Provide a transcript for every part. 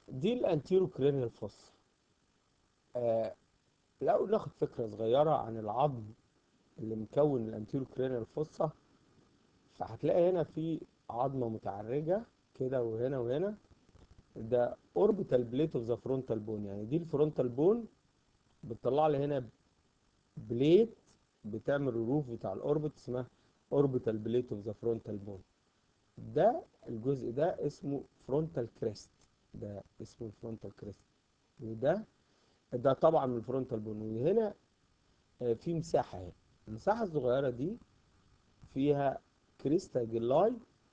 دي الانتيرو كرينيال فوس آه لو ناخد فكرة صغيرة عن العظم اللي مكون الانتيرو كرينيال فوسا فهتلاقي هنا في عظمة متعرجة كده وهنا وهنا ده اوربيتال بليت اوف ذا فرونتال بون يعني دي الفرونتال بون بتطلع لي هنا بليت بتعمل الروف بتاع الاوربت اسمها اوربيتال بليت اوف ذا فرونتال بون ده الجزء ده اسمه فرونتال كريست ده اسمه الفرونتال كريست وده ده طبعا من الفرونتال بون وهنا آه، في مساحه اهي المساحه الصغيره دي فيها كريستا جلاي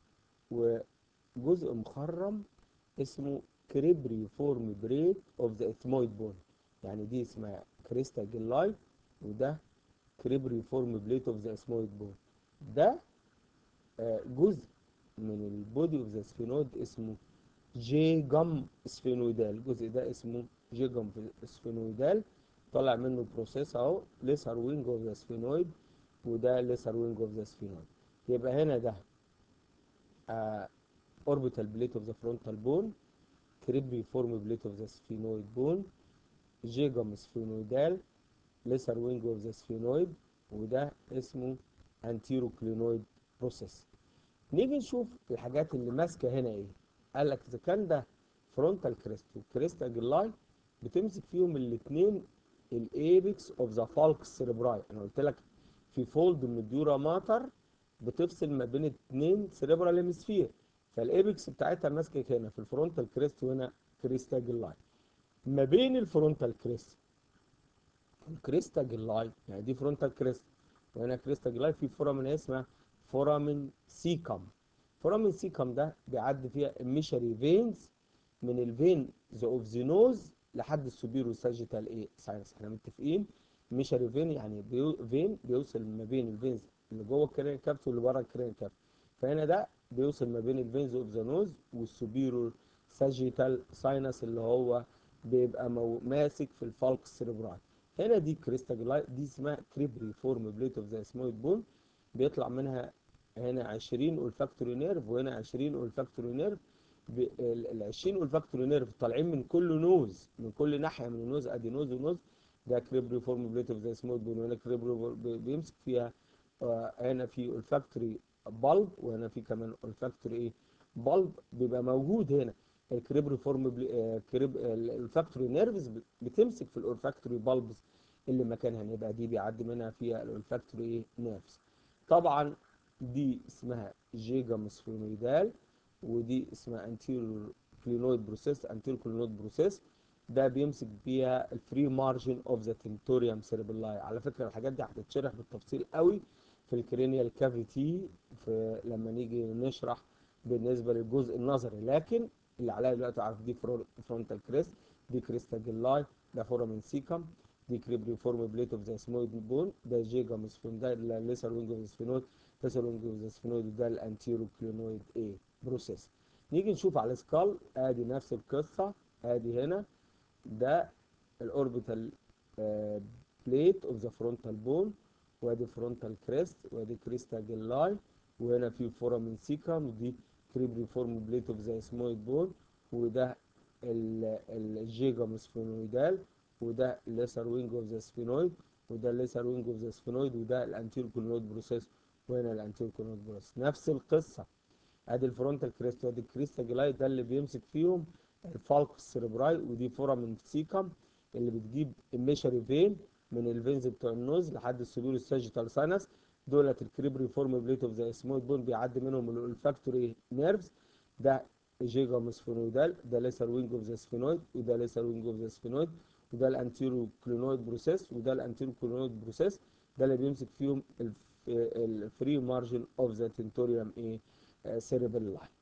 وجزء مخرم اسمه كريبري فورم بريك اوف ذا اثمويد بون يعني دي اسمها كريستا جلاي وده كريبري فورم بليت اوف ذا اثمويد بون ده آه، جزء من البودي اوف ذا سفينويد اسمه جي جام سفينويدال الجزء ده اسمه جي جام سفينويدال طالع منه بروسيس اهو ليسر وينج اوف ذا سفينويد وده ليسر وينج اوف ذا سفينويد يبقى هنا ده اوربيتال بليت اوف ذا فرونتال بون كريبري فورم بليت اوف ذا سفينويد بون جيجام سفينويدال ليسر وينج اوف ذا سفينويد وده اسمه انتيرو كلينويد بروسيس نيجي نشوف الحاجات اللي ماسكه هنا ايه قال لك اذا كان ده فرونتال كريست والكريستا جلاي بتمسك فيهم الاثنين الايبكس اوف ذا فالكس سيربراي انا قلت لك في فولد من الديورا ماتر بتفصل ما بين اثنين سيربرال هيمسفير فالايبكس بتاعتها ماسكه هنا في الفرونتال كريست وهنا كريستا جلاي ما بين الفرونتال كريست والكريستا جلاي يعني دي فرونتال كريست وهنا كريستا جلاي في فورامين اسمها فورامين سيكم فورامين سيكم ده بيعدي فيها الميشري فينز من الفين ذا اوف ذا نوز لحد السوبيرو ساجيتال ايه ساينس احنا متفقين ميشري فين يعني بيو فين بيوصل ما بين الفينز اللي جوه الكرين كابت واللي بره الكرين كابت فهنا ده بيوصل ما بين الفينز اوف ذا نوز والسوبيرو ساجيتال ساينس اللي هو بيبقى مو ماسك في الفالكس سيربراي هنا دي كريستاجلاي دي اسمها كريبري فورم بليت اوف ذا اسمويد بون بيطلع منها هنا 20 اولفاكتوري نيرف وهنا 20 اولفاكتوري نيرف ال 20 اولفاكتوري نيرف طالعين من كل نوز من كل ناحيه من النوز ادي نوز ونوز ده كريبري فورم بليت اوف ذا اسمويد بون وهنا كريبري بيمسك فيها آه هنا في اولفاكتوري بالب وهنا في كمان اولفاكتوري ايه بالب بيبقى موجود هنا الكريبري فورم بلي... آه كريب الفاكتوري نيرفز بتمسك في الاولفاكتوري بالبز اللي مكانها يبقى دي بيعدي منها فيها الاولفاكتوري ايه نيرفز طبعا دي اسمها جيجا سفينويدال ودي اسمها انتيريور كلينويد بروسيس انتيريور كلينويد بروسيس ده بيمسك بيها الفري مارجن اوف ذا تنتوريوم سيربلاي على فكره الحاجات دي هتتشرح بالتفصيل قوي في الكرينيال كافيتي في لما نيجي نشرح بالنسبه للجزء النظري لكن اللي عليا دلوقتي اعرف دي فرونتال كريست دي كريستا جلاي ده فورامين سيكم دي كريبري فورم بليت اوف ذا سمويد بون ده جيجا مسفين ده الليسر وينج اوف ذا سفينويد ليسر وينج اوف ذا سفينويد ده الانتيرو كلينويد ايه بروسيس نيجي نشوف على السكال ادي نفس القصه ادي هنا ده الاوربيتال بليت اوف ذا فرونتال بون وادي فرونتال كريست وادي كريستا جلاي وهنا في فورامين سيكم ودي كريبري فورم بليت اوف ذا اسمويد بون وده الجيجا سفينويدال وده الليسر وينج اوف ذا سفينويد وده الليسر وينج اوف ذا سفينويد وده الانتيرو كولونويد بروسيس وهنا الانتيرو كولونويد بروسيس نفس القصه ادي الفرونتال كريست وادي الكريستا جلاي ده اللي بيمسك فيهم الفالكس سيربراي ودي فورامين سيكم اللي بتجيب الميشري فين من الفينز بتوع النوز لحد السبيل الساجيتال ساينس دولت الكريبري فورم بليت اوف ذا اسمويد بون بيعدي منهم الفاكتوري نيرفز ده جيجا سفينويدال ده ليسر وينج اوف ذا سفينويد وده ليسر وينج اوف ذا سفينويد وده الانتيرو كلينويد بروسيس وده الانتيرو كلينويد بروسيس ده اللي بيمسك فيهم الفري مارجن اوف ذا تنتوريوم ايه سيريبل لاين